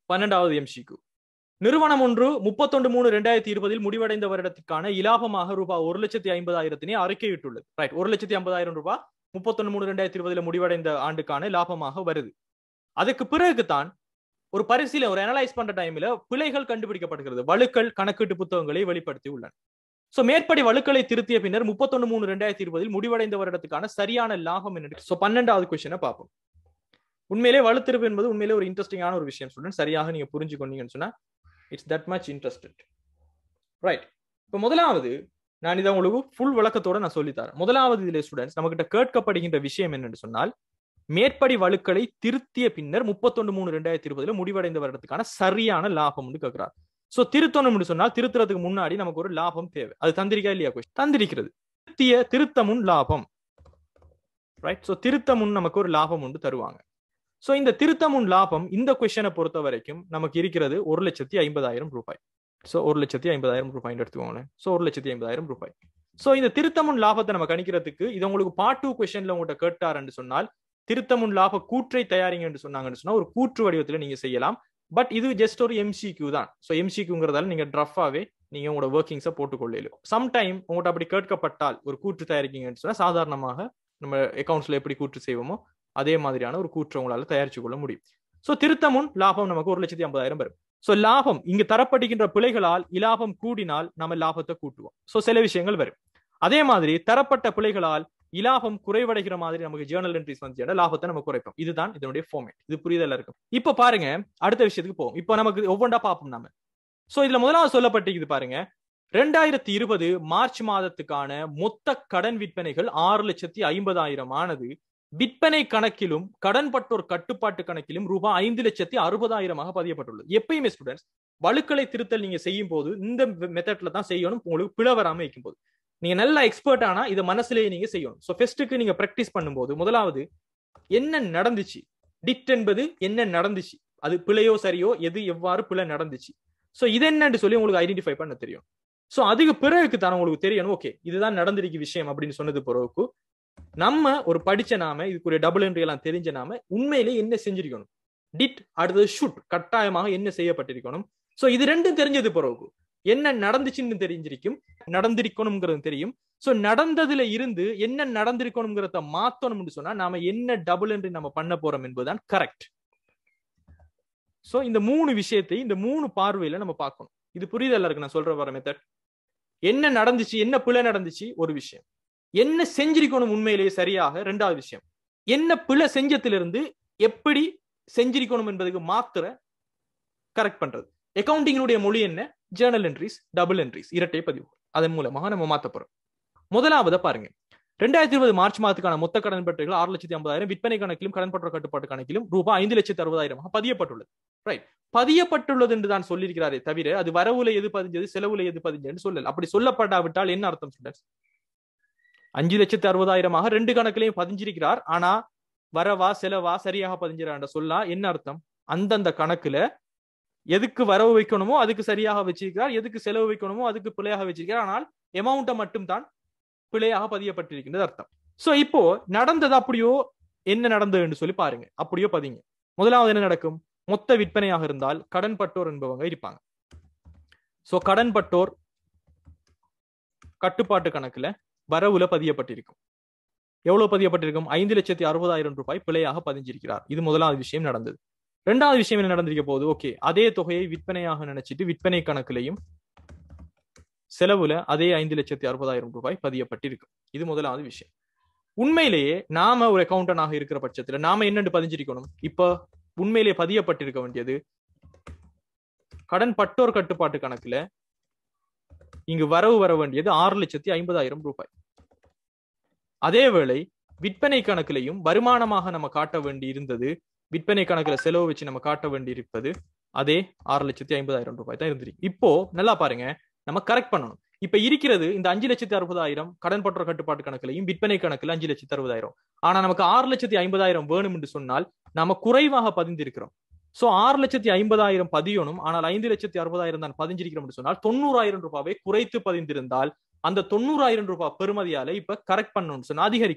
பன்னெண்டாவது எம்சிக்கு நிறுவனம் ஒன்று முப்பத்தொன்று மூணு ரெண்டாயிரத்தி இருபதில் முடிவடைந்த வருடத்திற்கான இலாபமாக ரூபாய் ஒரு லட்சத்தி ஐம்பதாயிரத்தினை அறிக்கையிட்டுள்ளது ரைட் ஒரு லட்சத்தி ஐம்பதாயிரம் ரூபாய் முப்பத்தொன்னு மூணு ரெண்டாயிரத்தி இருபதுல முடிவடைந்த ஆண்டுக்கான லாபமாக வருது அதுக்கு பிறகுதான் ஒரு பரிசீலனை ஒரு அனலைஸ் பண்ற டைம்ல பிழைகள் கண்டுபிடிக்கப்படுகிறது வழுக்கள் கணக்கீட்டு புத்தகங்களை வெளிப்படுத்தி உள்ளன சோ மேற்படி வழுக்களை திருத்திய பின்னர் முப்பத்தொன்னு மூணு ரெண்டாயிரத்தி இருபதில் முடிவடைந்த வருடத்துக்கான சரியான லாபம் என்ன சோ பன்னெண்டாவது கொஸ்டினை பார்ப்போம் உண்மையிலே வலுத்திருப்பு என்பது உண்மையிலே ஒரு இன்ட்ரெஸ்டிங்கான ஒரு விஷயம் சொல்றேன் சரியாக நீங்க புரிஞ்சுக்கொண்டீங்கன்னு சொன்னா it's that much interested right இப்போ முதலாவது நான் இதை உங்களுக்கு ஃபுல் விளக்கத்தோட நான் சொல்லித்தரேன் முதலாவது இதில் ஸ்டூடெண்ட்ஸ் நம்மகிட்ட கேட்கப்படுகின்ற விஷயம் என்னன்னு சொன்னால் மேற்படி வழுக்களை திருத்திய பின்னர் முப்பத்தொன்று மூணு ரெண்டாயிரத்தி இருபதுல முடிவடைந்த வருடத்துக்கான சரியான லாபம் கேட்கிறார் சோ திருத்தணும்னு சொன்னால் திருத்துறதுக்கு முன்னாடி நமக்கு ஒரு லாபம் தேவை அது தந்திரிக்கா இல்லையா கொஸ்டின் தந்திரிக்கிறது திருத்திய திருத்தமுன் லாபம் ரைட் சோ திருத்தமுன் நமக்கு ஒரு லாபம் உண்டு தருவாங்க சோ இந்த திருத்தமுன் லாபம் இந்த கொஸ்டினை பொறுத்த வரைக்கும் நமக்கு இருக்கிறது ஒரு லட்சத்தி ஐம்பதாயிரம் ரூபாய் சோ ஒரு லட்சத்தி ஐம்பதாயிரம் ரூபாய் எடுத்துக்கோங்களேன் சோ ஒரு லட்சத்தி ஐம்பதாயிரம் ரூபாய் சோ இந்த திருத்தமுன் லாபத்தை நம்ம கணிக்கிறதுக்கு இது உங்களுக்கு பார்ட் டூ கொஸ்டின்ல உங்கள்கிட்ட கேட்டாருன்னு சொன்னால் திருத்தமுன் லாப கூற்றை தயாரிங்க என்று சொன்னாங்கன்னு சொன்னா ஒரு கூற்று வடிவத்துல நீங்க செய்யலாம் பட் இது ஜஸ்ட் ஒரு எம்சிக்யூ தான் ஸோ எம்சிக்யூங்கிறதால நீங்க ட்ரஃபாவே நீங்க உங்களோட ஒர்க்கிங்ஸை போட்டுக்கொள்ளலும் சம்டைம் உங்கள்கிட்ட அப்படி கேட்கப்பட்டால் ஒரு கூற்று தயாரிக்கீங்கன்னு சொன்னா சாதாரணமாக நம்ம அக்கௌண்ட்ஸ்ல எப்படி கூற்று செய்வோமோ அதே மாதிரியான ஒரு கூற்று உங்களால தயாரிச்சு கொள்ள முடியும் சோ திருத்தமுன் லாபம் நமக்கு ஒரு லட்சத்தி ஐம்பதாயிரம் வரும் சோ லாபம் இங்கு தரப்படுகின்ற பிழைகளால் இலாபம் கூடினால் நம்ம லாபத்தை கூட்டுவோம் சோ சில விஷயங்கள் வரும் அதே மாதிரி தரப்பட்ட பிழைகளால் இலாபம் குறைவடைகிற மாதிரி நமக்கு ஜேர்னல் என்ட்ரிஸ் வந்து லாபத்தை நம்ம குறைப்போம் இதுதான் இதனுடைய ஃபார்மேட் இது புரிதல் இருக்கும் இப்ப பாருங்க அடுத்த விஷயத்துக்கு போவோம் இப்போ நமக்கு ஒவ்வொன்றா பார்ப்போம் நாம சோ இதுல முதலாவது சொல்லப்பட்டிருக்குது பாருங்க ரெண்டாயிரத்தி இருபது மார்ச் மாதத்துக்கான மொத்த கடன் விற்பனைகள் ஆறு லட்சத்தி ஐம்பதாயிரம் ஆனது விற்பனை கணக்கிலும் கடன்பட்டோர் கட்டுப்பாட்டு கணக்கிலும் ரூபாய் ஐந்து லட்சத்தி அறுபதாயிரமாக பதியப்பட்டுள்ளது எப்பயுமே ஸ்டூடெண்ட்ஸ் வழுக்களை திருத்தல் நீங்க செய்யும் போது இந்த மெத்தட்ல தான் செய்யணும் உங்களுக்கு பிழை வராம வைக்கும் போது நீங்க நல்ல எக்ஸ்பர்ட் ஆனா இதை மனசுலயே நீங்க செய்யணும் ஸோ ஃபெஸ்ட்டுக்கு நீங்க ப்ராக்டிஸ் பண்ணும்போது முதலாவது என்ன நடந்துச்சு டிட் என்பது என்ன நடந்துச்சு அது பிழையோ சரியோ எது எவ்வாறு பிழை நடந்துச்சு ஸோ இது என்னன்னு சொல்லி உங்களுக்கு ஐடென்டிஃபை பண்ண தெரியும் ஸோ அதுக்கு பிறகுக்கு தான் உங்களுக்கு தெரியணும் ஓகே இதுதான் நடந்திருக்கு விஷயம் அப்படின்னு சொன்னது பிறகு நம்ம ஒரு படிச்ச நாம இதுக்குரிய டபுள் என்ட்ரி எல்லாம் தெரிஞ்ச நாம உண்மையிலே என்ன செஞ்சிருக்கணும் டிட் அடுத்தது ஷுட் கட்டாயமாக என்ன செய்யப்பட்டிருக்கணும் ஸோ இது ரெண்டும் தெரிஞ்சது பிறகு என்ன நடந்துச்சுன்னு தெரிஞ்சிருக்கும் நடந்திருக்கணுங்கிறது தெரியும் சோ நடந்ததுல இருந்து என்ன நடந்திருக்கணுங்கிறத மாத்தணும்னு சொன்னா நாம என்ன டபுள் என்று நம்ம பண்ண போறோம் என்பதுதான் கரெக்ட் சோ இந்த மூணு விஷயத்தை இந்த மூணு பார்வையில நம்ம பார்க்கணும் இது புரியுதல்ல இருக்கு நான் சொல்ற வர மெத்தட் என்ன நடந்துச்சு என்ன பிழை நடந்துச்சு ஒரு விஷயம் என்ன செஞ்சிருக்கணும் உண்மையிலேயே சரியாக ரெண்டாவது விஷயம் என்ன பிழை செஞ்சத்திலிருந்து எப்படி செஞ்சிருக்கணும் என்பதுக்கு மாத்திர கரெக்ட் பண்றது அக்கௌண்டிங்கினுடைய மொழி என்ன ஜேர்னல் என்ட்ரிஸ் டபுள் என்ட்ரிஸ் இரட்டை பதிவு அதன் மூலமாக நம்ம மாத்த போறோம் முதலாவத பாருங்க ரெண்டாயிரத்தி இருபது மார்ச் மாதத்துக்கான மொத்த கடன் பற்றுகள் ஆறு லட்சத்தி ஐம்பதாயிரம் விற்பனை கணக்கிலும் கடன் பற்ற கட்டுப்பாட்டு கணக்கிலும் ரூபாய் ஐந்து லட்சத்தி அறுபதாயிரமாக பதியப்பட்டுள்ளது ரைட் பதியப்பட்டுள்ளது என்று தான் சொல்லியிருக்கிறாரே தவிர அது வரவுல எது பதிஞ்சது செலவுல எது பதிஞ்சதுன்னு சொல்லல அப்படி சொல்லப்படாவிட்டால் என்ன அர்த்தம் ஸ்டூடெண்ட்ஸ் அஞ்சு லட்சத்தி அறுபதாயிரமாக ரெண்டு கணக்கிலையும் பதிஞ்சிருக்கிறார் ஆனா வரவா செலவா சரியாக பதிஞ்சிறான்ற சொல்லா என்ன அர்த்தம் அந்தந்த கணக்குல எதுக்கு வரவு வைக்கணுமோ அதுக்கு சரியாக வச்சிருக்கிறார் எதுக்கு செலவு வைக்கணுமோ அதுக்கு பிழையாக வச்சிருக்கிறார் ஆனால் எமௌண்ட்டை மட்டும் தான் பிழையாக பதியப்பட்டிருக்கின்றது அர்த்தம் சோ இப்போ நடந்தது அப்படியோ என்ன நடந்ததுன்னு சொல்லி பாருங்க அப்படியோ பதிங்க முதலாவது என்ன நடக்கும் மொத்த விற்பனையாக இருந்தால் கடன் பட்டோர் என்பவங்க இருப்பாங்க சோ கடன் பட்டோர் கட்டுப்பாட்டு கணக்குல வரவுல பதியப்பட்டிருக்கும் எவ்வளவு பதியப்பட்டிருக்கும் ஐந்து லட்சத்தி அறுபதாயிரம் ரூபாய் பிழையாக பதிஞ்சிருக்கிறார் இது முதலாவது விஷயம் நடந்தது ரெண்டாவது விஷயம் என்ன நடந்திருக்க போகுது ஓகே அதே தொகையை விற்பனையாக நினைச்சிட்டு விற்பனை கணக்குலையும் செலவுல அதே ஐந்து லட்சத்தி அறுபதாயிரம் ரூபாய் பதியப்பட்டிருக்கு இது முதலாவது விஷயம் உண்மையிலேயே நாம ஒரு அக்கௌண்டனாக இருக்கிற பட்சத்துல நாம என்னென்று பதிஞ்சிருக்கணும் இப்ப உண்மையிலேயே பதியப்பட்டிருக்க வேண்டியது கடன் பட்டோர் கட்டுப்பாட்டு கணக்குல இங்கு வரவு வர வேண்டியது ஆறு லட்சத்தி ஐம்பதாயிரம் ரூபாய் அதே வேளை விற்பனை கணக்கிலையும் வருமானமாக நம்ம காட்ட வேண்டி இருந்தது விற்பனை கணக்குல செலவு வச்சு நம்ம காட்ட வேண்டி இருப்பது அதே ஆறு லட்சத்தி ஐம்பதாயிரம் ரூபாய் தான் இருந்திருக்கு இப்போ நல்லா பாருங்க நம்ம கரெக்ட் பண்ணணும் இப்ப இருக்கிறது இந்த அஞ்சு லட்சத்தி அறுபதாயிரம் கடன் பற்ற கட்டுப்பாட்டு கணக்குலையும் விற்பனை கணக்குல அஞ்சு லட்சத்தி அறுபதாயிரம் ஆனா நமக்கு ஆறு லட்சத்தி ஐம்பதாயிரம் வேணும் என்று சொன்னால் நாம குறைவாக பதிந்திருக்கிறோம் சோ ஆறு லட்சத்தி ஐம்பதாயிரம் பதியணும் ஆனால் ஐந்து லட்சத்தி அறுபதாயிரம் தான் பதிஞ்சிருக்கிறோம் என்று சொன்னால் தொண்ணூறாயிரம் ரூபாவை குறைத்து பதிந்திருந்தால் அந்த தொண்ணூறாயிரம் ரூபாய் பெறுமதியால இப்ப கரெக்ட் பண்ணணும்னு சொன்னா அதிகரிக்கணும்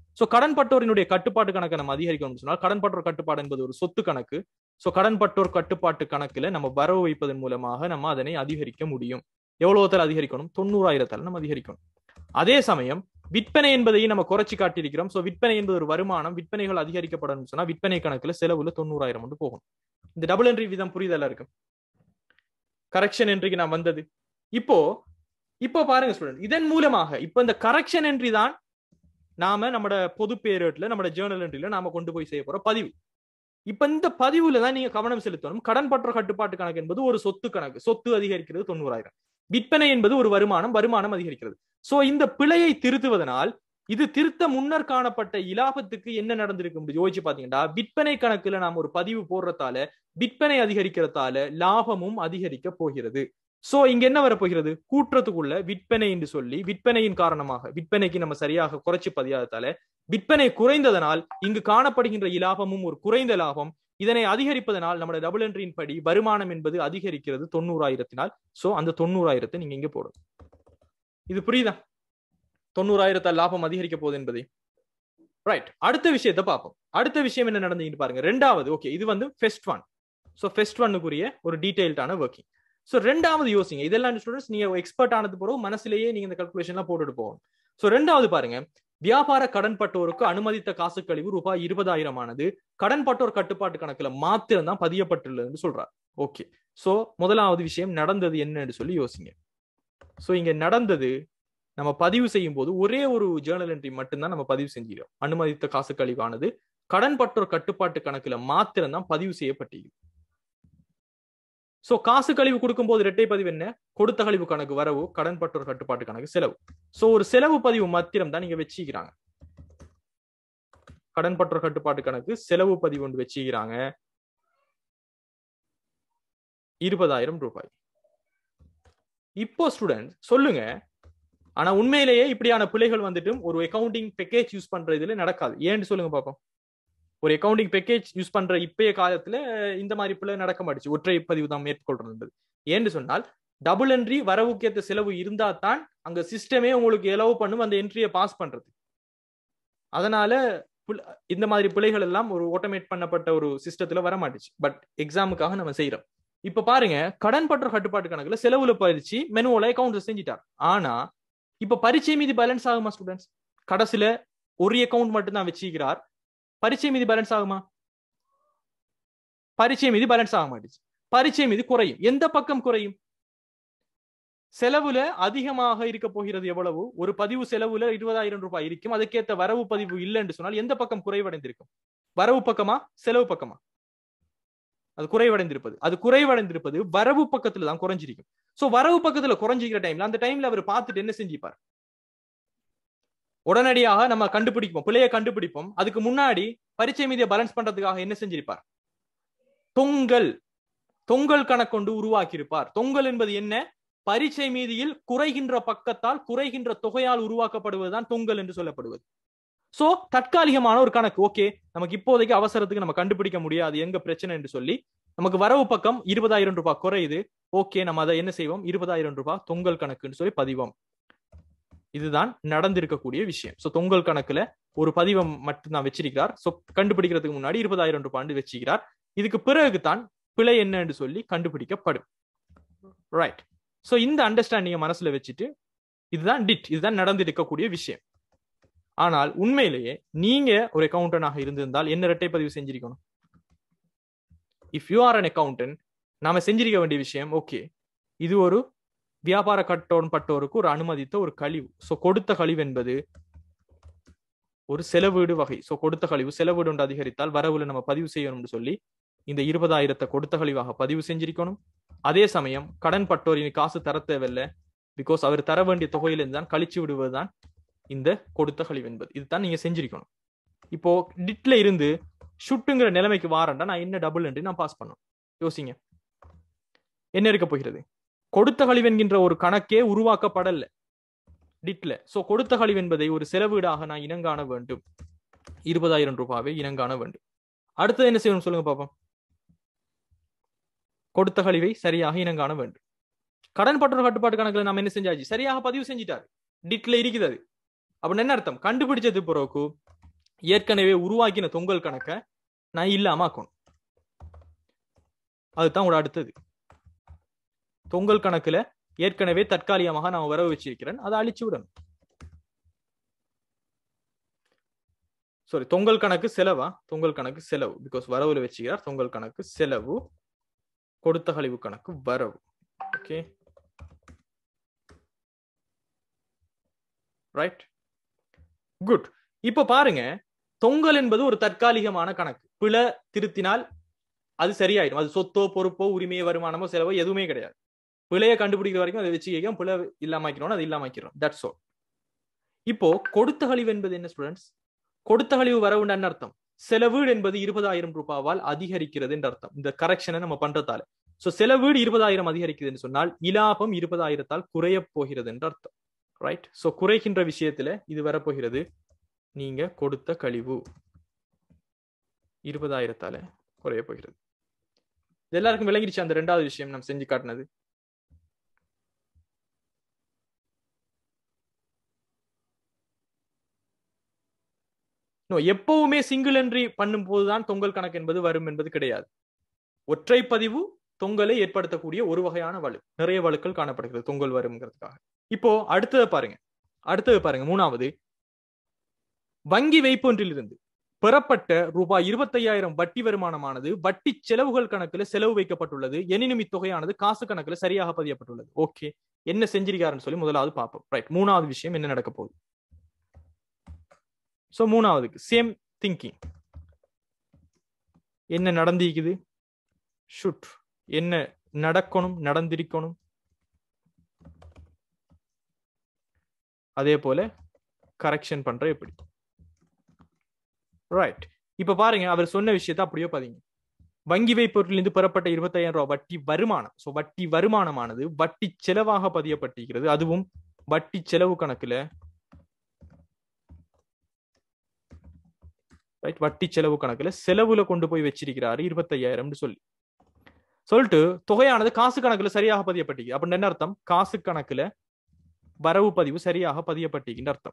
சோ கடன்பட்டோரினுடைய கட்டுப்பாட்டு கணக்கை நம்ம அதிகரிக்கணும்னு சொன்னால் கடன்பட்டோர் கட்டுப்பாடு என்பது ஒரு சொத்து கணக்கு சோ கடன்பட்டோர் கட்டுப்பாட்டு கணக்குல நம்ம வரவு வைப்பதன் மூலமாக நம்ம அதனை அதிகரிக்க முடியும் எவ்வளவுத்தால் அதிகரிக்கணும் தொண்ணூறாயிரத்தால் நம்ம அதிகரிக்கணும் அதே சமயம் விற்பனை என்பதையும் நம்ம குறைச்சி காட்டியிருக்கிறோம் சோ விற்பனை என்பது ஒரு வருமானம் விற்பனைகள் அதிகரிக்கப்படணும் சொன்னா விற்பனை கணக்குல செலவுல தொண்ணூறாயிரம் வந்து போகும் இந்த டபுள் என்ட்ரி விதம் புரிதலா இருக்கு கரெக்ஷன் என்ட்ரிக்கு நான் வந்தது இப்போ இப்போ பாருங்க ஸ்டூடெண்ட் இதன் மூலமாக இப்போ இந்த கரெக்ஷன் என்ட்ரி தான் நாம நம்மட பொது பேரேட்ல நம்மட ஜேர்னல் என்ட்ரில நாம கொண்டு போய் செய்ய போற பதிவு இப்ப இந்த பதிவுல தான் நீங்க கவனம் செலுத்தணும் கடன் பற்ற கட்டுப்பாட்டு கணக்கு என்பது ஒரு சொத்து கணக்கு சொத்து அதிகரிக்கிறது தொண்ணூறாயிரம் விற்பனை என்பது ஒரு வருமானம் வருமானம் அதிகரிக்கிறது சோ இந்த பிழையை திருத்துவதனால் இது திருத்த முன்னர் காணப்பட்ட இலாபத்துக்கு என்ன நடந்திருக்கு யோசிச்சு பாத்தீங்கன்னா விற்பனை கணக்குல நாம் ஒரு பதிவு போடுறதால விற்பனை அதிகரிக்கிறதால லாபமும் அதிகரிக்க போகிறது சோ இங்க என்ன வரப்போகிறது கூற்றத்துக்குள்ள விற்பனை என்று சொல்லி விற்பனையின் காரணமாக விற்பனைக்கு நம்ம சரியாக குறைச்சு பதியாததால விற்பனை குறைந்ததனால் இங்கு காணப்படுகின்ற இலாபமும் ஒரு குறைந்த லாபம் இதனை அதிகரிப்பதனால் நம்முடைய டபுள் என்ட்ரியின் படி வருமானம் என்பது அதிகரிக்கிறது தொண்ணூறாயிரத்தினால் சோ அந்த தொண்ணூறாயிரத்தை நீங்க இங்க போடும் இது புரியுதா தொண்ணூறாயிரத்தால் லாபம் அதிகரிக்க போகுது என்பதை ரைட் அடுத்த விஷயத்தை பார்ப்போம் அடுத்த விஷயம் என்ன நடந்துட்டு பாருங்க ரெண்டாவது ஓகே இது வந்து ஃபெஸ்ட் ஒன் ஸோ ஃபெஸ்ட் ஒன்னுக்குரிய ஒரு டீடைல்டான ஒர்க்கிங் ஸோ ரெண்டாவது யோசிங்க இதெல்லாம் ஸ்டூடெண்ட்ஸ் நீங்க எக்ஸ்பர்ட் ஆனது பிறகு மனசுலயே நீங்க இந்த கல்குலேஷன்லாம் போட்டுட்டு போகணும் ஸோ ரெண்டாவது பாருங்க வியாபார கடன்பட்டோருக்கு அனுமதித்த காசு கழிவு ரூபாய் இருபதாயிரம் ஆனது கடன்பட்டோர் கட்டுப்பாட்டு கணக்குல மாத்திரம் தான் பதியப்பட்டுள்ளதுன்னு சொல்றார் ஓகே சோ முதலாவது விஷயம் நடந்தது என்னன்னு சொல்லி யோசிங்க சோ இங்க நடந்தது நம்ம பதிவு செய்யும் போது ஒரே ஒரு ஜேர்னல் என்ட்ரி மட்டும்தான் நம்ம பதிவு செஞ்சிடும் அனுமதித்த காசு கழிவானது கடன்பட்டோர் கட்டுப்பாட்டு கணக்குல மாத்திரம் தான் பதிவு செய்யப்பட்டிருக்கு சோ காசு கழிவு கொடுக்கும் போது இரட்டை பதிவு என்ன கொடுத்த கழிவு கணக்கு வரவு கடன்பட்டோர் கட்டுப்பாட்டு கணக்கு செலவு சோ ஒரு செலவு பதிவு மாத்திரம் தான் நீங்க வச்சுக்கிறாங்க கடன்பட்டோர் கட்டுப்பாட்டு கணக்கு செலவு பதிவு ஒன்று வச்சுக்கிறாங்க இருபதாயிரம் ரூபாய் இப்போ ஸ்டூடெண்ட் சொல்லுங்க ஆனா உண்மையிலேயே இப்படியான பிழைகள் வந்துட்டு ஒரு அக்கவுண்டிங் பேக்கேஜ் யூஸ் பண்ற இதுல நடக்காது ஏன்னு சொல்லுங்க பாப்போம் ஒரு அக்கவுண்டிங் பேக்கேஜ் யூஸ் பண்ற இப்பய காலத்துல இந்த மாதிரி பிள்ளை நடக்க மாட்டுச்சு ஒற்றை பதிவு தான் மேற்கொள்றது ஏன்னு சொன்னால் டபுள் என்ட்ரி வரவுக்கேத்த செலவு இருந்தா தான் அங்க சிஸ்டமே உங்களுக்கு எலவு பண்ணும் அந்த என்ட்ரியை பாஸ் பண்றது அதனால இந்த மாதிரி பிழைகள் எல்லாம் ஒரு ஆட்டோமேட் பண்ணப்பட்ட ஒரு சிஸ்டத்துல வர மாட்டுச்சு பட் எக்ஸாமுக்காக நம்ம செய்யறோம் இப்ப பாருங்க கடன் பற்ற கட்டுப்பாட்டு கணக்குல செலவுல பறிச்சு மெனுவோல அக்கௌண்ட் செஞ்சுட்டார் ஆனா இப்ப பரீட்சை மீதி பேலன்ஸ் ஆகுமா ஸ்டூடெண்ட்ஸ் கடைசியில ஒரு அக்கௌண்ட் மட்டும் தான் வச்சுக்கிறார் பரீட்சை மீதி பேலன்ஸ் ஆகுமா பரீட்சை மீதி பேலன்ஸ் ஆக மாட்டுச்சு பரீட்சை மீதி குறையும் எந்த பக்கம் குறையும் செலவுல அதிகமாக இருக்க போகிறது எவ்வளவு ஒரு பதிவு செலவுல இருபதாயிரம் ரூபாய் இருக்கும் அதுக்கேற்ற வரவு பதிவு இல்லைன்னு சொன்னால் எந்த பக்கம் குறைவடைந்திருக்கும் வரவு பக்கமா செலவு பக்கமா அது குறைவடைந்திருப்பது அது குறைவடைந்திருப்பது வரவு பக்கத்துல தான் குறைஞ்சிருக்கும் சோ வரவு பக்கத்துல குறைஞ்சிக்கிற டைம்ல அந்த டைம்ல அவர் பார்த்துட்டு என்ன செஞ்சுப்பார் உடனடியாக நம்ம கண்டுபிடிப்போம் பிள்ளைய கண்டுபிடிப்போம் அதுக்கு முன்னாடி பரீட்சை மீதியை பேலன்ஸ் பண்றதுக்காக என்ன செஞ்சிருப்பார் தொங்கல் தொங்கல் கணக்கொண்டு உருவாக்கி இருப்பார் தொங்கல் என்பது என்ன பரீட்சை மீதியில் குறைகின்ற பக்கத்தால் குறைகின்ற தொகையால் உருவாக்கப்படுவதுதான் தொங்கல் என்று சொல்லப்படுவது சோ தற்காலிகமான ஒரு கணக்கு ஓகே நமக்கு இப்போதைக்கு அவசரத்துக்கு நம்ம கண்டுபிடிக்க முடியாது எங்க பிரச்சனை என்று சொல்லி நமக்கு வரவு பக்கம் இருபதாயிரம் ரூபாய் குறையுது ஓகே நம்ம அதை என்ன செய்வோம் இருபதாயிரம் ரூபாய் தொங்கல் கணக்குன்னு சொல்லி பதிவோம் இதுதான் நடந்திருக்கக்கூடிய விஷயம் சோ தொங்கல் கணக்குல ஒரு பதிவம் மட்டும்தான் வச்சிருக்கிறார் சோ கண்டுபிடிக்கிறதுக்கு முன்னாடி இருபதாயிரம் ரூபாய் வச்சுக்கிறார் இதுக்கு பிறகுதான் பிழை என்னன்னு சொல்லி கண்டுபிடிக்கப்படும் ரைட் சோ இந்த அண்டர்ஸ்டாண்டிங்க மனசுல வச்சுட்டு இதுதான் டிட் இதுதான் நடந்திருக்கக்கூடிய விஷயம் ஆனால் உண்மையிலேயே நீங்க ஒரு அக்கௌண்டனாக இருந்திருந்தால் என்ன இரட்டை பதிவு செஞ்சிருக்கணும் if you are an accountant நாம செஞ்சிருக்க வேண்டிய விஷயம் ஓகே இது ஒரு வியாபார கட்டோன் பட்டோருக்கு ஒரு அனுமதித்த ஒரு கழிவு சோ கொடுத்த கழிவு என்பது ஒரு செலவீடு வகை சோ கொடுத்த கழிவு செலவீடு ஒன்று அதிகரித்தால் வரவுல நம்ம பதிவு செய்யணும்னு சொல்லி இந்த இருபதாயிரத்தை கொடுத்த கழிவாக பதிவு செஞ்சிருக்கணும் அதே சமயம் கடன் பட்டோர் இனி காசு தர தேவையில்லை பிகாஸ் அவர் தர வேண்டிய தொகையிலிருந்து தான் கழிச்சு விடுவதுதான் இந்த கொடுத்த கழிவு என்பது இதுதான் நீங்க செஞ்சிருக்கணும் இப்போ டிட்ல இருந்து ஷுட்டுங்கிற நிலைமைக்கு வாரண்டா நான் என்ன டபுள் என்று நான் பாஸ் பண்ணணும் யோசிங்க என்ன இருக்க போகிறது கொடுத்த கழிவு என்கின்ற ஒரு கணக்கே உருவாக்கப்படல டிட்ல சோ கொடுத்த கழிவு என்பதை ஒரு செலவீடாக நான் இனங்காண வேண்டும் இருபதாயிரம் ரூபாவை இனங்காண வேண்டும் அடுத்தது என்ன செய்யணும் சொல்லுங்க பாப்போம் கொடுத்த கழிவை சரியாக இனங்காண வேண்டும் கடன் பற்றோர் கட்டுப்பாட்டு கணக்குல நம்ம என்ன செஞ்சாச்சு சரியாக பதிவு செஞ்சிட்டாரு டிட்ல இருக்குது அது அப்படின்னு என்ன அர்த்தம் கண்டுபிடிச்சது பிறகு ஏற்கனவே உருவாக்கின தொங்கல் கணக்கை நான் இல்லாம ஆக்கணும் அதுதான் உங்களோட அடுத்தது தொங்கல் கணக்குல ஏற்கனவே தற்காலிகமாக நான் வரவு வச்சிருக்கிறேன் அதை அழிச்சு விடணும் சாரி தொங்கல் கணக்கு செலவா தொங்கல் கணக்கு செலவு பிகாஸ் வரவுல வச்சுக்கிறார் தொங்கல் கணக்கு செலவு கொடுத்த கழிவு கணக்கு வரவு ஓகே ரைட் குட் இப்ப பாருங்க தொங்கல் என்பது ஒரு தற்காலிகமான கணக்கு பிழை திருத்தினால் அது சரியாயிடும் அது சொத்தோ பொறுப்போ உரிமையோ வருமானமோ செலவோ எதுவுமே கிடையாது பிழையை கண்டுபிடிக்கிற வரைக்கும் அதை வச்சு கேட்கும் பிழை இல்லாமக்கிறோம் அது இல்லாமக்கிறோம் தட்ஸ் ஆல் இப்போ கொடுத்த கழிவு என்பது என்ன ஸ்டூடெண்ட்ஸ் கொடுத்த கழிவு வரவுன்னு என்ன அர்த்தம் செலவீடு என்பது இருபதாயிரம் ரூபாவால் அதிகரிக்கிறது என்று அர்த்தம் இந்த கரெக்ஷனை நம்ம பண்றதால சோ செலவீடு இருபதாயிரம் அதிகரிக்குதுன்னு சொன்னால் இலாபம் இருபதாயிரத்தால் குறைய போகிறது என்று அர்த்தம் ரைட் சோ குறைகின்ற விஷயத்துல இது வரப்போகிறது நீங்க கொடுத்த கழிவு இருபதாயிரத்தால குறைய போகிறது இது எல்லாருக்கும் விளங்கிடுச்சு அந்த ரெண்டாவது விஷயம் நம்ம செஞ்சு காட்டினது எப்பவுமே சிங்கிள் என்ட்ரி பண்ணும் போதுதான் தொங்கல் கணக்கு என்பது வரும் என்பது கிடையாது ஒற்றை பதிவு தொங்கலை ஏற்படுத்தக்கூடிய ஒரு வகையான வலு நிறைய வலுக்கள் காணப்படுகிறது தொங்கல் வருங்கிறதுக்காக இப்போ அடுத்தது பாருங்க அடுத்தது பாருங்க மூணாவது வங்கி வைப்பொன்றிலிருந்து பெறப்பட்ட ரூபாய் இருபத்தையாயிரம் வட்டி வருமானமானது வட்டி செலவுகள் கணக்குல செலவு வைக்கப்பட்டுள்ளது எனினும் இத்தொகையானது காசு கணக்குல சரியாக பதியப்பட்டுள்ளது ஓகே என்ன செஞ்சிருக்காருன்னு சொல்லி முதலாவது பார்ப்போம் ரைட் மூணாவது விஷயம் என்ன நடக்க போகுது சோ மூணாவதுக்கு சேம் திங்கிங் என்ன நடந்திருக்குது ஷுட் என்ன நடக்கணும் நடந்திருக்கணும் அதே போல கரெக்ஷன் பண்ற எப்படி ரைட் இப்ப பாருங்க அவர் சொன்ன விஷயத்த அப்படியே பாத்தீங்க வங்கி வைப்பொருளிலிருந்து பெறப்பட்ட இருபத்தாயிரம் ரூபாய் வட்டி வருமானம் சோ வட்டி வருமானமானது வட்டி செலவாக பதியப்பட்டிருக்கிறது அதுவும் வட்டி செலவு கணக்குல ரைட் வட்டி செலவு கணக்குல செலவுல கொண்டு போய் வச்சிருக்கிறாரு இருபத்தையாயிரம்னு சொல்லி சொல்லிட்டு தொகையானது காசு கணக்குல சரியாக பதியப்பட்டிருக்கு அப்படின்னு என்ன அர்த்தம் காசு கணக்குல வரவு பதிவு சரியாக பதியப்பட்டிருக்கின்ற அர்த்தம்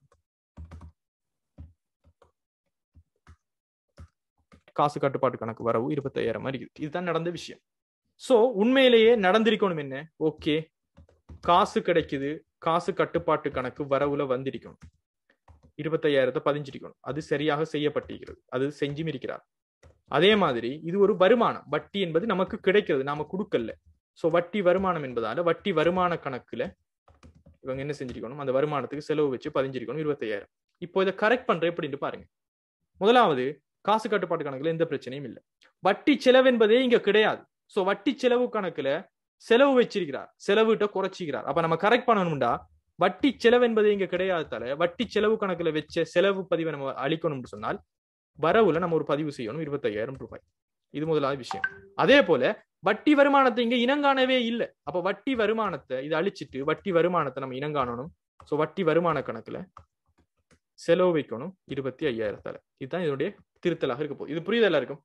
காசு கட்டுப்பாட்டு கணக்கு வரவு இருபத்தையாயிரம் இருக்குது இதுதான் நடந்த விஷயம் சோ உண்மையிலேயே நடந்திருக்கணும் என்ன ஓகே காசு கிடைக்குது காசு கட்டுப்பாட்டு கணக்கு வரவுல வந்திருக்கணும் இருபத்தையாயிரத்தை பதிஞ்சிருக்கணும் அது சரியாக செய்யப்பட்டிருக்கிறது அது செஞ்சும் இருக்கிறார் அதே மாதிரி இது ஒரு வருமானம் வட்டி என்பது நமக்கு கிடைக்கிறது நாம கொடுக்கல சோ வட்டி வருமானம் என்பதால வட்டி வருமான கணக்குல இவங்க என்ன செஞ்சிருக்கணும் அந்த வருமானத்துக்கு செலவு வச்சு பதிஞ்சிருக்கணும் இருபத்தையாயிரம் இப்போ இதை கரெக்ட் பண்ற எப்படின்னு பாருங்க முதலாவது காசு கட்டுப்பாட்டு கணக்குல எந்த பிரச்சனையும் இல்லை வட்டி செலவு என்பதே இங்க கிடையாது சோ வட்டி செலவு கணக்குல செலவு வச்சிருக்கிறார் செலவுகிட்ட குறைச்சிக்கிறார் அப்ப நம்ம கரெக்ட் பண்ணணும்டா வட்டி செலவு என்பது இங்க கிடையாததால வட்டி செலவு கணக்குல வச்ச செலவு பதிவை நம்ம அளிக்கணும்னு சொன்னால் வரவுல நம்ம ஒரு பதிவு செய்யணும் இருபத்தையாயிரம் ரூபாய் இது முதலாவது விஷயம் அதே போல வட்டி வருமானத்தை இங்க இனங்காணவே இல்லை அப்ப வட்டி வருமானத்தை இதை அழிச்சிட்டு வட்டி வருமானத்தை நம்ம இனங்காணணும் சோ வட்டி வருமான கணக்குல செலவு வைக்கணும் இருபத்தி ஐயாயிரத்தால இதுதான் இதனுடைய திருத்தலாக இருக்க போகுது இது புரியுதா எல்லாருக்கும்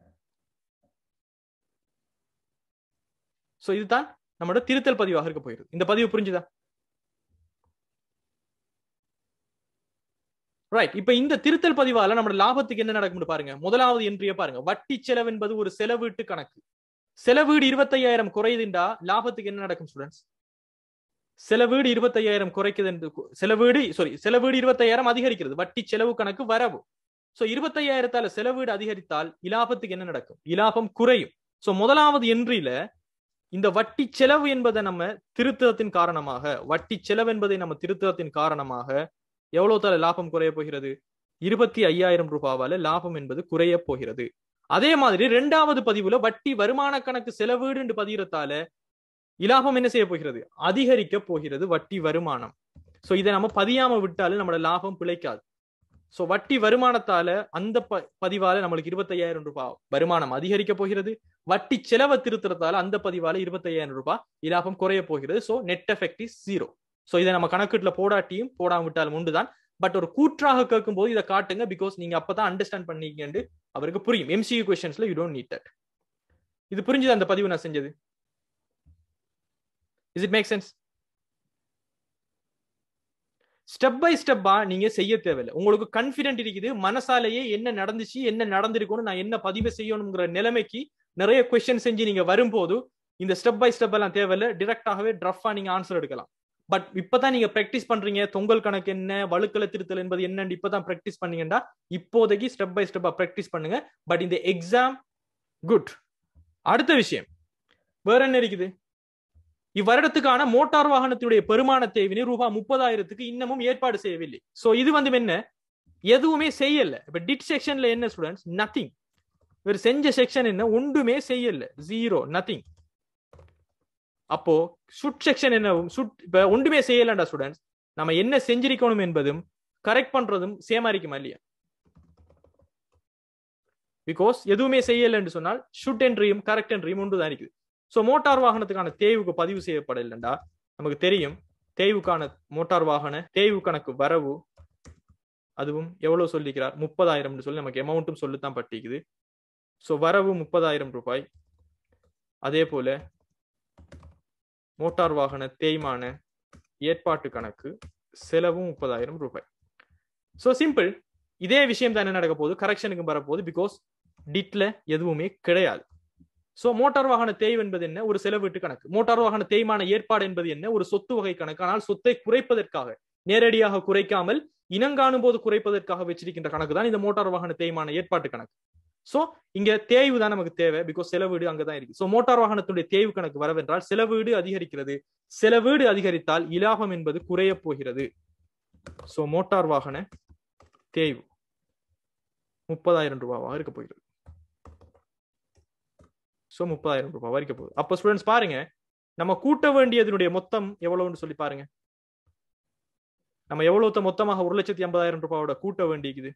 சோ இதுதான் நம்மளோட திருத்தல் பதிவாக இருக்க போகிறது இந்த பதிவு புரிஞ்சுதா ரைட் இப்ப இந்த திருத்தல் பதிவால நம்ம லாபத்துக்கு என்ன நடக்கும்னு பாருங்க முதலாவது என்றிய பாருங்க வட்டி செலவு என்பது ஒரு செலவீட்டு கணக்கு செலவீடு இருபத்தையாயிரம் குறையுதுண்டா லாபத்துக்கு என்ன நடக்கும் ஸ்டூடெண்ட்ஸ் செலவீடு இருபத்தையாயிரம் குறைக்குது என்று செலவீடு சாரி செலவீடு இருபத்தையாயிரம் அதிகரிக்கிறது வட்டி செலவு கணக்கு வரவு சோ இருபத்தையாயிரத்தால செலவீடு அதிகரித்தால் இலாபத்துக்கு என்ன நடக்கும் இலாபம் குறையும் சோ முதலாவது என்றில இந்த வட்டி செலவு என்பதை நம்ம திருத்தத்தின் காரணமாக வட்டி செலவு என்பதை நம்ம திருத்தத்தின் காரணமாக எவ்வளவு தர லாபம் குறைய போகிறது இருபத்தி ஐயாயிரம் ரூபாவால லாபம் என்பது குறைய போகிறது அதே மாதிரி இரண்டாவது பதிவுல வட்டி வருமான கணக்கு செலவீடு என்று பதிகிறதால இலாபம் என்ன செய்ய போகிறது அதிகரிக்க போகிறது வட்டி வருமானம் சோ இதை நம்ம பதியாம விட்டாலும் நம்மளோட லாபம் பிழைக்காது சோ வட்டி வருமானத்தால அந்த ப பதிவால நம்மளுக்கு இருபத்தையாயிரம் ரூபாய் வருமானம் அதிகரிக்க போகிறது வட்டி செலவை திருத்துறதால அந்த பதிவால இருபத்தையாயிரம் ரூபாய் இலாபம் குறைய போகிறது so net effect is zero so இதை நம்ம கணக்குல போடாட்டியும் போடாம விட்டாலும் உண்டுதான் பட் ஒரு கூற்றாக கேட்கும் போது இதை காட்டுங்க பிகாஸ் நீங்க அப்பதான் அண்டர்ஸ்டாண்ட் பண்ணீங்கன்னு அவருக்கு புரியும் எம்சியூ கொஸ்டின்ஸ்ல யூ டோன்ட் நீட் தட் இது புரிஞ்சுது அந்த பதிவு நான் செஞ்சது is it make sense step by ஸ்டெப்பா நீங்க செய்ய தேவையில்லை உங்களுக்கு கான்பிடென்ட் இருக்குது மனசாலேயே என்ன நடந்துச்சு என்ன நடந்திருக்கணும் நான் என்ன பதிவு செய்யணுங்கிற நிலைமைக்கு நிறைய கொஸ்டின் செஞ்சு நீங்க வரும்போது இந்த ஸ்டெப் பை ஸ்டெப் எல்லாம் தேவையில்லை டிரெக்டாகவே ட்ரஃபா நீங்க ஆன்சர் எடுக்கலாம் பட் இப்பதான் நீங்க பிராக்டிஸ் பண்றீங்க தொங்கல் கணக்கு என்ன வழுக்கல திருத்தல் என்பது என்னன்னு இப்பதான் பிராக்டிஸ் பண்ணீங்கன்னா இப்போதைக்கு ஸ்டெப் பை ஸ்டெப்பா பிராக்டிஸ் பண்ணுங்க பட் இந்த எக்ஸாம் குட் அடுத்த விஷயம் வேற என்ன இருக்குது இவ்வருடத்துக்கான மோட்டார் வாகனத்தினுடைய பெருமான தேவினை ரூபாய் முப்பதாயிரத்துக்கு இன்னமும் ஏற்பாடு செய்யவில்லை சோ இது வந்து என்ன எதுவுமே செய்யல இப்ப டிட் செக்ஷன்ல என்ன ஸ்டூடெண்ட்ஸ் நத்திங் இவர் செஞ்ச செக்ஷன் என்ன ஒன்றுமே செய்யல ஜீரோ நத்திங் அப்போ சுட் செக்ஷன் என்ன சுட் இப்ப ஒன்றுமே செய்யலண்டா ஸ்டூடெண்ட்ஸ் நம்ம என்ன செஞ்சிருக்கணும் என்பதும் கரெக்ட் பண்றதும் சேமா இருக்குமா இல்லையா பிகாஸ் எதுவுமே செய்யலைன்னு சொன்னால் ஷுட் என்றையும் கரெக்ட் என்றையும் ஒன்று தான் இருக்குது ஸோ மோட்டார் வாகனத்துக்கான தேய்வுக்கு பதிவு செய்யப்படலைண்டா நமக்கு தெரியும் தேய்வுக்கான மோட்டார் வாகன தேய்வு கணக்கு வரவு அதுவும் எவ்வளவு சொல்லிக்கிறார் முப்பதாயிரம் சொல்லி நமக்கு அமௌண்ட்டும் சொல்லித்தான் பட்டிக்குது ஸோ வரவு முப்பதாயிரம் ரூபாய் அதே போல மோட்டார் வாகன தேய்மான ஏற்பாட்டு கணக்கு செலவும் முப்பதாயிரம் ரூபாய் ஸோ சிம்பிள் இதே விஷயம் தான் என்ன நடக்க போகுது கரெக்ஷனுக்கு வரப்போகுது பிகாஸ் டிட்ல எதுவுமே கிடையாது சோ மோட்டார் வாகன தேய்வு என்பது என்ன ஒரு செலவீட்டு கணக்கு மோட்டார் வாகன தேய்மான ஏற்பாடு என்பது என்ன ஒரு சொத்து வகை கணக்கு ஆனால் சொத்தை குறைப்பதற்காக நேரடியாக குறைக்காமல் இனங்காணும் போது குறைப்பதற்காக வச்சிருக்கின்ற கணக்கு தான் இந்த மோட்டார் வாகன தேய்மான ஏற்பாட்டு கணக்கு சோ இங்க தேய்வு தான் நமக்கு தேவை பிகாஸ் செலவீடு அங்கதான் இருக்கு சோ மோட்டார் வாகனத்துடைய தேய்வு கணக்கு வரவென்றால் செலவீடு அதிகரிக்கிறது செலவீடு அதிகரித்தால் இலாபம் என்பது குறைய போகிறது சோ மோட்டார் வாகன தேய்வு முப்பதாயிரம் ரூபாவா இருக்க போகிறது ஸோ முப்பதாயிரம் ரூபாய் வரைக்க போகுது அப்போ ஸ்டூடெண்ட்ஸ் பாருங்க நம்ம கூட்ட வேண்டியதனுடைய மொத்தம் எவ்வளவுன்னு சொல்லி பாருங்க நம்ம எவ்வளவு மொத்தமாக ஒரு லட்சத்தி ஐம்பதாயிரம் ரூபாயோட கூட்ட வேண்டியது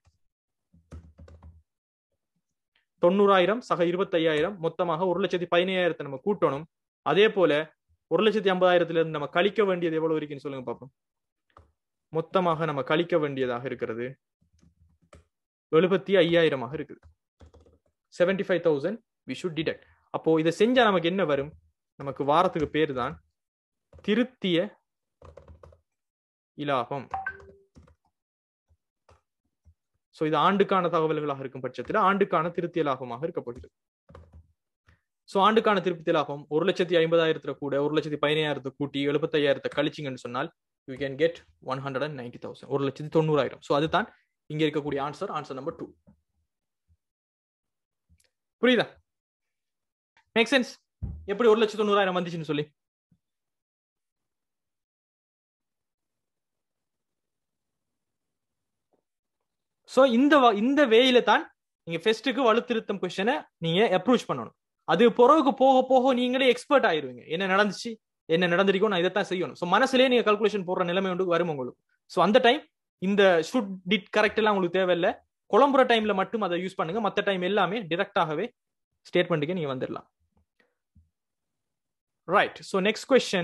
தொண்ணூறாயிரம் சக இருபத்தையாயிரம் மொத்தமாக ஒரு லட்சத்தி பதினையாயிரத்தை நம்ம கூட்டணும் அதே போல ஒரு லட்சத்தி ஐம்பதாயிரத்துல இருந்து நம்ம கழிக்க வேண்டியது எவ்வளவு இருக்குன்னு சொல்லுங்க பார்ப்போம் மொத்தமாக நம்ம கழிக்க வேண்டியதாக இருக்கிறது எழுபத்தி ஐயாயிரமாக இருக்குது seventy five thousand we should detect அப்போ இதை செஞ்சா நமக்கு என்ன வரும் நமக்கு வாரத்துக்கு பேர் தான் திருத்திய இலாபம் சோ இது ஆண்டுக்கான தகவல்களாக இருக்கும் பட்சத்தில் ஆண்டுக்கான திருத்திய லாபமாக இருக்க போகிறது சோ ஆண்டுக்கான திருப்தி லாபம் ஒரு லட்சத்தி ஐம்பதாயிரத்துல கூட ஒரு லட்சத்தி பதினாயிரத்தை கூட்டி எழுபத்தையாயிரத்தை கழிச்சிங்கன்னு சொன்னால் you can get one hundred and ninety thousand ஒரு லட்சத்தி தொண்ணூறாயிரம் ஸோ அதுதான் இங்க இருக்கக்கூடிய ஆன்சர் ஆன்சர் நம்பர் டூ புரியுதா மேக் சென்ஸ் எப்படி ஒரு லட்சத்தி தொண்ணூறாயிரம் வந்துச்சுன்னு சொல்லி சோ இந்த இந்த வேயில தான் நீங்க ஃபெஸ்ட்டுக்கு வலுத்திருத்தம் கொஸ்டினை நீங்க அப்ரோச் பண்ணணும் அது பிறகுக்கு போக போக நீங்களே எக்ஸ்பர்ட் ஆயிருவீங்க என்ன நடந்துச்சு என்ன நடந்திருக்கும் நான் இதைத்தான் செய்யணும் ஸோ மனசுலயே நீங்க கல்குலேஷன் போடுற நிலைமை ஒன்று வரும் உங்களுக்கு ஸோ அந்த டைம் இந்த ஷுட் டிட் கரெக்ட் எல்லாம் உங்களுக்கு தேவையில்லை குழம்புற டைம்ல மட்டும் அதை யூஸ் பண்ணுங்க மற்ற டைம் எல்லாமே டிரெக்டாகவே ஸ்டேட்மெண்ட்டுக்கு நீங்க வந்துடலாம் right so next question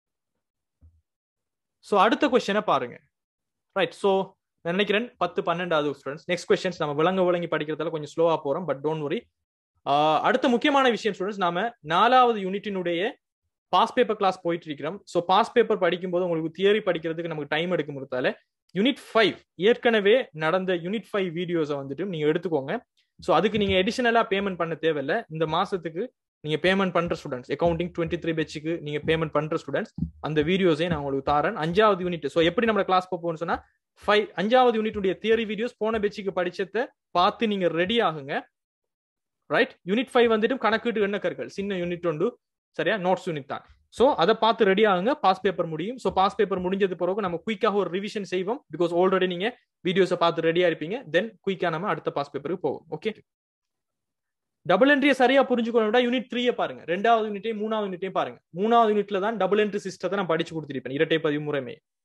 so அடுத்த கொஸ்டினை பாருங்க ரைட் ஸோ நான் நினைக்கிறேன் பத்து பன்னெண்டாவது ஸ்டூடெண்ட்ஸ் நெக்ஸ்ட் கொஸ்டின்ஸ் நம்ம விளங்க விளங்கி படிக்கிறதால கொஞ்சம் ஸ்லோவா போறோம் பட் டோன்ட் வரி அடுத்த முக்கியமான விஷயம் ஸ்டூடெண்ட்ஸ் நாம நாலாவது யூனிட்டினுடைய பாஸ் பேப்பர் கிளாஸ் போயிட்டு இருக்கிறோம் ஸோ பாஸ் பேப்பர் படிக்கும்போது உங்களுக்கு தியரி படிக்கிறதுக்கு நமக்கு டைம் எடுக்கும் கொடுத்தால யூனிட் ஃபைவ் ஏற்கனவே நடந்த யூனிட் ஃபைவ் வீடியோஸை வந்துட்டு நீங்க எடுத்துக்கோங்க ஸோ அதுக்கு நீங்க எடிஷனலா பேமெண்ட் பண்ண தேவையில்லை இந்த மாசத்துக்கு நீங்க பேமெண்ட் பண்ற ஸ்டூடெண்ட்ஸ் அக்கௌண்டிங் டுவெண்ட்டி த்ரீ பெச்சுக்கு நீங்க பேமெண்ட் பண்ற ஸ்டூடெண்ட்ஸ் அந்த வீடியோஸே நான் உங்களுக்கு தாரேன் அஞ்சாவது யூனிட் ஸோ எப்படி நம்ம கிளாஸ் போப்போம்னு சொன்னா ஃபைவ் அஞ்சாவது யூனிட்டுடைய தியரி வீடியோஸ் போன பெச்சுக்கு படிச்சதை பார்த்து நீங்க ரெடி ஆகுங்க ரைட் யூனிட் ஃபைவ் வந்துட்டு கணக்கீட்டு என்ன கற்கள் சின்ன யூனிட் உண்டு சரியா நோட்ஸ் யூனிட் தான் ஸோ அதை பார்த்து ரெடி ஆகுங்க பாஸ் பேப்பர் முடியும் ஸோ பாஸ் பேப்பர் முடிஞ்சது பிறகு நம்ம குயிக்காக ஒரு ரிவிஷன் செய்வோம் பிகாஸ் ஆல்ரெடி நீங்க வீடியோஸை பார்த்து ரெடியா இருப்பீங்க தென் குயிக்கா நம்ம அடுத்த பாஸ் பேப்பருக்கு போவோம் ஓகே டபுள் என்ட்ரியை சரியா புரிஞ்சுக்கணும் யூனிட் த்ரீயை பாருங்க ரெண்டாவது யூனிட்டையும் மூணாவது யூனிட்டையும் பாருங்க மூணாவது யூனிட்ல தான் டபுள் என்ட்ரி சிஸ்டத்தை நான் படிச்சு கொடுத்துருப்பேன் இரட்டை பதிவு முறைமை